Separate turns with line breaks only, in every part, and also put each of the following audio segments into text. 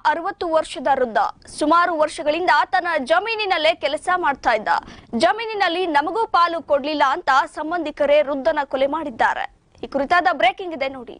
ಅರವತ್ತು ವರ್ಷದ ವೃದ್ಧ ಸುಮಾರು ವರ್ಷಗಳಿಂದ ತನ್ನ ಜಮೀನಿನಲ್ಲೇ ಕೆಲಸ ಮಾಡ್ತಾ ಇದ್ದ ಜಮೀನಿನಲ್ಲಿ ನಮಗೂ ಪಾಲು ಕೊಡ್ಲಿಲ್ಲ ಅಂತ ಸಂಬಂಧಿಕರೇ ವೃದ್ಧನ ಕೊಲೆ ಮಾಡಿದ್ದಾರೆ ಈ ಕುರಿತಾದ ಬ್ರೇಕಿಂಗ್ ಇದೆ ನೋಡಿ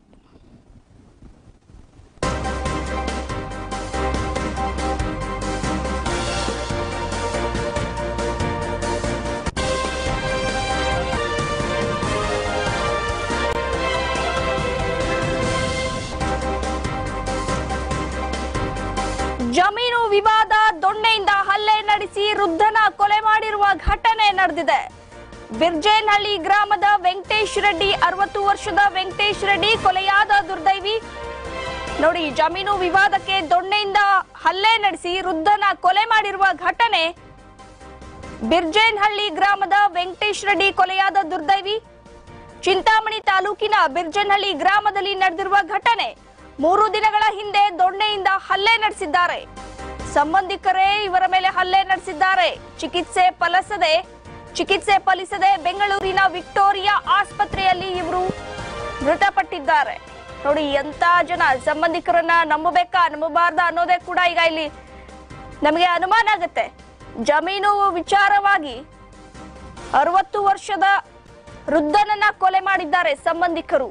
ಜಮೀನು ವಿವಾದ ದೊಣ್ಣೆಯಿಂದ ಹಲ್ಲೆ ನಡೆಸಿ ವೃದ್ಧನ ಕೊಲೆ ಮಾಡಿರುವ ಘಟನೆ ನಡೆದಿದೆ ಬಿರ್ಜೇನಹಳ್ಳಿ ಗ್ರಾಮದ ವೆಂಕಟೇಶ್ ರೆಡ್ಡಿ ಅರವತ್ತು ವರ್ಷದ ವೆಂಕಟೇಶ್ ರೆಡ್ಡಿ ಕೊಲೆಯಾದ ದುರ್ದೈವಿ ನೋಡಿ ಜಮೀನು ವಿವಾದಕ್ಕೆ ದೊಣ್ಣೆಯಿಂದ ಹಲ್ಲೆ ನಡೆಸಿ ವೃದ್ಧನ ಕೊಲೆ ಮಾಡಿರುವ ಘಟನೆ ಬಿರ್ಜೇನಹಳ್ಳಿ ಗ್ರಾಮದ ವೆಂಕಟೇಶ್ ರೆಡ್ಡಿ ಕೊಲೆಯಾದ ದುರ್ದೈವಿ ಚಿಂತಾಮಣಿ ತಾಲೂಕಿನ ಬಿರ್ಜನಹಳ್ಳಿ ಗ್ರಾಮದಲ್ಲಿ ನಡೆದಿರುವ ಘಟನೆ ಮೂರು ದಿನಗಳ ಹಿಂದೆ ದೊಣ್ಣೆಯಿಂದ ಹಲ್ಲೆ ನಡೆಸಿದ್ದಾರೆ ಸಂಬಂಧಿಕರೇ ಇವರ ಮೇಲೆ ಹಲ್ಲೆ ನಡೆಸಿದ್ದಾರೆ ಚಿಕಿತ್ಸೆ ಫಲಿಸದೆ ಚಿಕಿತ್ಸೆ ಫಲಿಸದೆ ಬೆಂಗಳೂರಿನ ವಿಕ್ಟೋರಿಯಾ ಆಸ್ಪತ್ರೆಯಲ್ಲಿ ಇವರು ಮೃತಪಟ್ಟಿದ್ದಾರೆ ನೋಡಿ ಎಂತ ಜನ ಸಂಬಂಧಿಕರನ್ನ ನಂಬಬೇಕಾ ನಂಬಬಾರ್ದ ಅನ್ನೋದೇ ಕೂಡ ಈಗ ಇಲ್ಲಿ ನಮಗೆ ಅನುಮಾನ ಆಗುತ್ತೆ ಜಮೀನು ವಿಚಾರವಾಗಿ ಅರವತ್ತು ವರ್ಷದ ವೃದ್ಧನನ್ನ ಕೊಲೆ ಮಾಡಿದ್ದಾರೆ ಸಂಬಂಧಿಕರು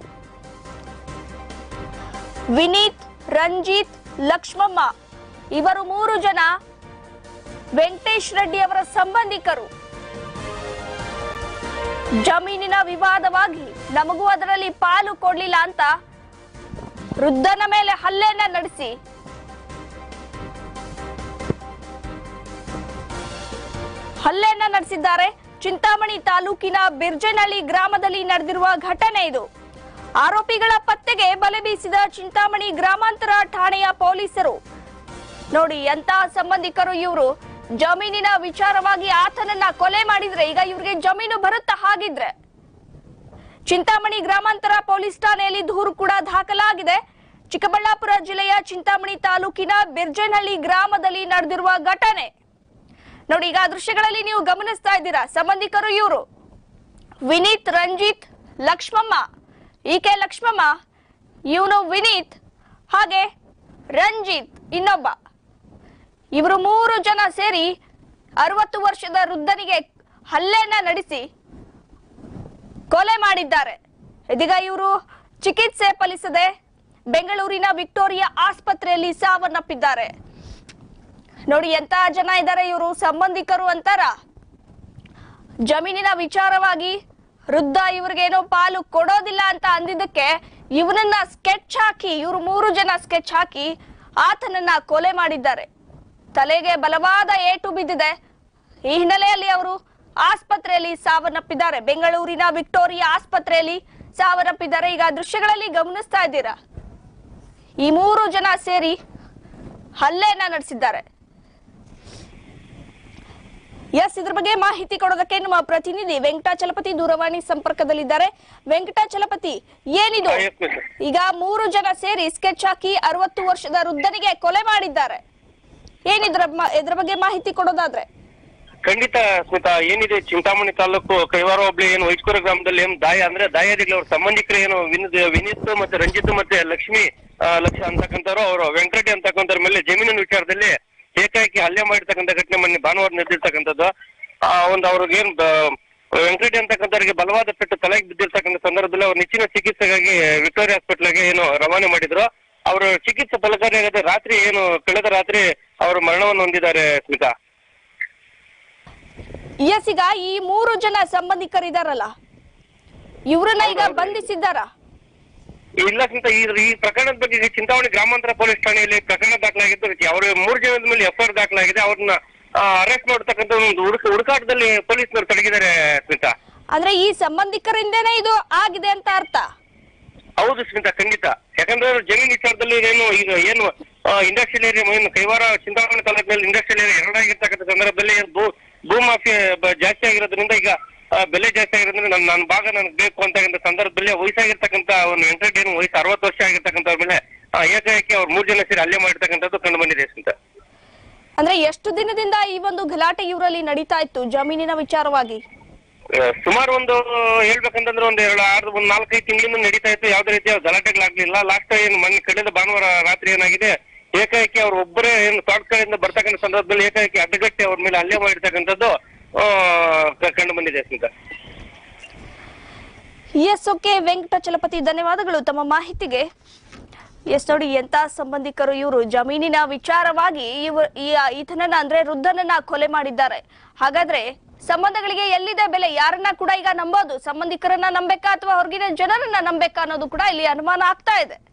ವಿನೀತ್ ರಂಜಿತ್ ಲಕ್ಷ್ಮಮ್ಮ ಇವರು ಮೂರು ಜನ ವೆಂಕಟೇಶ್ ರೆಡ್ಡಿ ಅವರ ಸಂಬಂಧಿಕರು ಜಮೀನಿನ ವಿವಾದವಾಗಿ ನಮಗೂ ಅದರಲ್ಲಿ ಪಾಲು ಕೊಡ್ಲಿಲ್ಲ ಅಂತ ವೃದ್ಧನ ಮೇಲೆ ಹಲ್ಲೆಯನ್ನ ನಡೆಸಿ ಹಲ್ಲೆಯನ್ನ ನಡೆಸಿದ್ದಾರೆ ಚಿಂತಾಮಣಿ ತಾಲೂಕಿನ ಬಿರ್ಜನಹಳ್ಳಿ ಗ್ರಾಮದಲ್ಲಿ ನಡೆದಿರುವ ಘಟನೆ ಇದು ಆರೋಪಿಗಳ ಪತ್ತೆಗೆ ಬಲೆ ಬೀಸಿದ ಚಿಂತಾಮಣಿ ಗ್ರಾಮಾಂತರ ಠಾಣೆಯ ಪೊಲೀಸರು ನೋಡಿ ಎಂತ ಸಂಬಂಧಿಕರು ಇವರು ಜಮೀನಿನ ವಿಚಾರವಾಗಿ ಆತನನ್ನ ಕೊಲೆ ಮಾಡಿದ್ರೆ ಈಗ ಇವ್ರಿಗೆ ಜಮೀನು ಬರುತ್ತಾ ಹಾಗಿದ್ರೆ ಚಿಂತಾಮಣಿ ಗ್ರಾಮಾಂತರ ಪೊಲೀಸ್ ಠಾಣೆಯಲ್ಲಿ ದೂರು ಕೂಡ ದಾಖಲಾಗಿದೆ ಚಿಕ್ಕಬಳ್ಳಾಪುರ ಜಿಲ್ಲೆಯ ಚಿಂತಾಮಣಿ ತಾಲೂಕಿನ ಬಿರ್ಜನಹಳ್ಳಿ ಗ್ರಾಮದಲ್ಲಿ ನಡೆದಿರುವ ಘಟನೆ ನೋಡಿ ಈಗ ಆ ದೃಶ್ಯಗಳಲ್ಲಿ ನೀವು ಗಮನಿಸ್ತಾ ಇದ್ದೀರಾ ಸಂಬಂಧಿಕರು ಇವರು ವಿನೀತ್ ರಂಜಿತ್ ಲಕ್ಷ್ಮಮ್ಮ ಈಕೆ ಲಕ್ಷ್ಮಮ್ಮ ಇವನು ವಿನೀತ್ ಹಾಗೆ ರಂಜಿತ್ ಇನ್ನೊಬ್ಬ ಇವರು ಮೂರು ಜನ ಸೇರಿ ಅರವತ್ತು ವರ್ಷದ ವೃದ್ಧನಿಗೆ ಹಲ್ಲೆಯನ್ನ ನಡೆಸಿ ಕೊಲೆ ಮಾಡಿದ್ದಾರೆ ಇದೀಗ ಇವರು ಚಿಕಿತ್ಸೆ ಫಲಿಸದೆ ಬೆಂಗಳೂರಿನ ವಿಕ್ಟೋರಿಯಾ ಆಸ್ಪತ್ರೆಯಲ್ಲಿ ಸಾವನ್ನಪ್ಪಿದ್ದಾರೆ ನೋಡಿ ಎಂತ ಜನ ಇದ್ದಾರೆ ಇವರು ಸಂಬಂಧಿಕರು ಅಂತಾರ ಜಮೀನಿನ ವಿಚಾರವಾಗಿ ವೃದ್ಧ ಇವ್ರಿಗೇನೋ ಪಾಲು ಕೊಡೋದಿಲ್ಲ ಅಂತ ಅಂದಿದ್ದಕ್ಕೆ ಇವನನ್ನ ಸ್ಕೆಚ್ ಹಾಕಿ ಇವರು ಮೂರು ಜನ ಸ್ಕೆಚ್ ಹಾಕಿ ಆತನನ್ನ ಕೊಲೆ ಮಾಡಿದ್ದಾರೆ ತಲೆಗೆ ಬಲವಾದ ಏಟು ಬಿದ್ದಿದೆ ಈ ಹಿನ್ನೆಲೆಯಲ್ಲಿ ಅವರು ಆಸ್ಪತ್ರೆಯಲ್ಲಿ ಸಾವನ್ನಪ್ಪಿದ್ದಾರೆ ಬೆಂಗಳೂರಿನ ವಿಕ್ಟೋರಿಯಾ ಆಸ್ಪತ್ರೆಯಲ್ಲಿ ಸಾವನ್ನಪ್ಪಿದ್ದಾರೆ ಈಗ ಆ ದೃಶ್ಯಗಳಲ್ಲಿ ಗಮನಿಸ್ತಾ ಇದ್ದೀರಾ ಈ ಮೂರು ಜನ ಸೇರಿ ಹಲ್ಲೆಯನ್ನ ನಡೆಸಿದ್ದಾರೆ ಎಸ್ ಇದ್ರ ಬಗ್ಗೆ ಮಾಹಿತಿ ಕೊಡೋದಕ್ಕೆ ನಮ್ಮ ಪ್ರತಿನಿಧಿ ವೆಂಕಟಾಚಲಪತಿ ದೂರವಾಣಿ ಸಂಪರ್ಕದಲ್ಲಿದ್ದಾರೆ ವೆಂಕಟಾಚಲಪತಿ ಏನಿದು
ಹಾ, yes, miss.
ಈಗ ಮೂರು ಜನ ಸೇರಿ ಸ್ಕೆಚ್ ಹಾಕಿ ಅರವತ್ತು ವರ್ಷದ ವೃದ್ಧನಿಗೆ ಕೊಲೆ ಮಾಡಿದ್ದಾರೆ ಏನಿದ್ರ ಮ- ಇದ್ರ ಬಗ್ಗೆ ಮಾಹಿತಿ ಕೊಡೋದಾದ್ರೆ
ಖಂಡಿತ ಸ್ಮಿತಾ ಏನಿದೆ ಚಿಂತಾಮಣಿ ತಾಲೂಕು ಕೈವಾರ ಹೋಬಳಿ ಏನು ವೈಸ್ಕೂರ ಗ್ರಾಮದಲ್ಲಿ ಏನು ದಾಯ ಅಂದ್ರೆ ದಾಯಾದಿಗಳು ಅವ್ರ ಸಂಬಂಧಿಕರು ಏನು ವಿನಿತ್ ವಿನೀತ್ ಮತ್ತೆ ರಂಜಿತ್ ಮತ್ತೆ ಲಕ್ಷ್ಮಿ ಆ, ಲಕ್ಷ ಅಂತಕ್ಕಂಥವ್ರು ಅವರು ವೆಂಕಟರೆಡ್ಡಿ ಅಂತಕ್ಕಂಥವ್ರ ಮೇಲೆ ಜಮೀನಿನ ವಿಚಾರದಲ್ಲಿ ಏಕಾಏಕಿ ಹಲ್ಲೆ ಮಾಡಿರ್ತಕ್ಕಂಥ ಘಟನೆ ಮೊನ್ನೆ ಭಾನುವಾರ ನಡೆದಿರ್ತಕ್ಕಂಥದ್ದು ಆ ಒಂದು ಅವ್ರಿಗೆ ಏನು ವೆಂಕಟರೆಡ್ಡಿ ಅಂತಕ್ಕಂಥವ್ರಿಗೆ ಬಲವಾದ ಪೆಟ್ಟು ತಲೆಗೆ ಬಿದ್ದಿರ್ತಕ್ಕಂಥ ಸಂದರ್ಭದಲ್ಲಿ ಅವ್ರ ನೆಚ್ಚಿನ ಚಿಕಿತ್ಸೆಗಾಗಿ ವಿಕ್ಟೋರಿಯಾ ಹಾಸ್ಪಿಟ್ಲ್ಗೆ ಏನು ರವಾನೆ ಮಾಡಿದ್ರು ಅವರು ಚಿಕಿತ್ಸೆ ಫಲಕಾರಿಯಾಗದೆ ರಾತ್ರಿ ಏನು ಕಳೆದ ರಾತ್ರಿ ಅವರು ಮರಣವನ್ನು ಹೊಂದಿದ್ದಾರೆ ಸ್ಮಿತಾ
ಎಸ್ ಈಗ ಈ ಮೂರು ಜನ ಸಂಬಂಧಿಕರಿದಾರಲ್ಲ ಇವ್ರನ್ನ ಈಗ ಬಂಧಿಸಿದ್ದಾರ
ಇಲ್ಲ ಸ್ಮಿತಾ ಈ ಈ ಪ್ರಕರಣದ ಬಗ್ಗೆ ಈಗ ಚಿಂತಾಮಣಿ ಗ್ರಾಮಾಂತರ ಪೊಲೀಸ್ ಠಾಣೆಯಲ್ಲಿ ಪ್ರಕರಣ ದಾಖಲಾಗಿದ್ದು ಅವರ ಮೂರು ಜನದ ಮೇಲೆ ಎಫ್ಐಆರ್ ದಾಖಲಾಗಿದೆ ಅವ್ರನ್ನ ಅರೆಸ್ಟ್ ಮಾಡತಕ್ಕಂಥ ಒಂದು ಹುಡುಕ ಹುಡುಕಾಟದಲ್ಲಿ ಪೊಲೀಸ್ನವರು ತೊಡಗಿದ್ದಾರೆ ಸ್ಮಿತಾ
ಅಂದ್ರೆ ಈ ಸಂಬಂಧಿಕರಿಂದನೇ ಇದು ಆಗಿದೆ ಅಂತ ಅರ್ಥ
ಹೌದು ಸ್ಮಿತಾ ಖಂಡಿತ ಯಾಕಂದ್ರೆ ಅವ್ರು ಜಮೀನ್ ವಿಚಾರದಲ್ಲಿ ಏನು ಈಗ ಏನು ಇಂಡಸ್ಟ್ರಿಯಲ್ ಏರಿಯಾ ಏನು ಕೈವಾರ ಚಿಂತಾಮಣಿ ತಾಲೂಕಿನಲ್ಲಿ ಇಂಡಸ್ಟ್ರಿಯಲ್ ಏರಿಯಾ ಎರಡಾಗಿರ್ತಕ್ಕಂಥ ಸಂದರ್ಭದಲ್ಲಿ ಭೂ ಭೂ ಮಾಫಿಯಾ ಬ- ಜಾಸ್ತಿ ಆಗಿರೋದ್ರಿಂದ ಈಗ ಆ, ಬೆಲೆ ಜಾಸ್ತಿ ಆಗಿರೋದ್ರಿಂದ ನನ್ನ ನನ್ನ ಭಾಗ ನನಗೆ ಬೇಕು ಅಂತಕ್ಕಂಥ ಸಂದರ್ಭದಲ್ಲಿ ವಯಸ್ಸಾಗಿರ್ತಕ್ಕಂಥ ಒಂದು ಎಂಟರ್ಟೈನ್ ವಯಸ್ಸು ಅರವತ್ತು ವರ್ಷ ಆಗಿರ್ತಕ್ಕಂಥವ್ರ ಮೇಲೆ ಆ, ಏಕಾಏಕಿ ಅವ್ರು ಮೂರು ಜನ ಸೇರಿ ಹಲ್ಲೆ ಮಾಡಿರ್ತಕ್ಕಂಥದ್ದು ಕಂಡು ಬಂದಿದೆ ಸ್ಮಿತಾ
ಅಂದ್ರೆ ಎಷ್ಟು ದಿನದಿಂದ ಈ ಒಂದು ಗಲಾಟೆ ಇವರಲ್ಲಿ ನಡೀತಾ ಇತ್ತು ಜಮೀನಿನ ವಿಚಾರವಾಗಿ
ಆ, ಸುಮಾರು ಒಂದು ಹೇಳ್ಬೇಕಂತಂದ್ರೆ ಒಂದು ಎರಡು ಆರು ಒಂದು ನಾಲ್ಕೈದು ತಿಂಗಳಿಂದ ನಡೀತಾ ಇತ್ತು ಯಾವುದೇ ರೀತಿಯ ಗಲಾಟೆಗಳಾಗ್ಲಿಲ್ಲ ಲಾಸ್ಟ್ ಏನು ಮೊನ್ನೆ ಕಳೆದ ಭಾನುವಾರ ರಾತ್ರಿ ಏನಾಗಿದೆ ಏಕಾಏಕಿ ಅವ್ರ ಒಬ್ಬರೇ ಏನು ತೋಟ ಕಡೆಯಿಂದ ಬರ್ತಕ್ಕಂಥ ಸಂದರ್ಭದಲ್ಲಿ ಏಕಾಏಕಿ ಅಡ್ಡಗಟ್ಟಿ ಅವ್ರ ಮೇಲೆ ಹಲ್ಲೆ ಮಾಡಿರ್ತಕ್ಕಂಥದ್ದು ಆ, ಕ- ಕಂಡು ಬಂದಿದೆ ಸ್ಮಿತಾ
ಎಸ್ ಓಕೆ ವೆಂಕಟಚಲಪತಿ ಧನ್ಯವಾದಗಳು ತಮ್ಮ ಮಾಹಿತಿಗೆ ಎಸ್ ನೋಡಿ ಎಂತ ಸಂಬಂಧಿಕರು ಇವರು ಜಮೀನಿನ ವಿಚಾರವಾಗಿ ಇವ ಈ ಈತನನ್ನ ಅಂದ್ರೆ ವೃದ್ಧನನ್ನ ಕೊಲೆ ಮಾಡಿದ್ದಾರೆ ಹಾಗಾದ್ರೆ ಸಂಬಂಧಗಳಿಗೆ ಎಲ್ಲಿದೆ ಬೆಲೆ ಯಾರನ್ನ ಕೂಡ ಈಗ ನಂಬೋದು ಸಂಬಂಧಿಕರನ್ನ ನಂಬೇಕಾ ಅಥವಾ ಹೊರಗಿನ ಜನರನ್ನ ನಂಬೇಕಾ ಅನ್ನೋದು ಕೂಡ ಇಲ್ಲಿ ಅನುಮಾನ ಆಗ್ತಾ ಇದೆ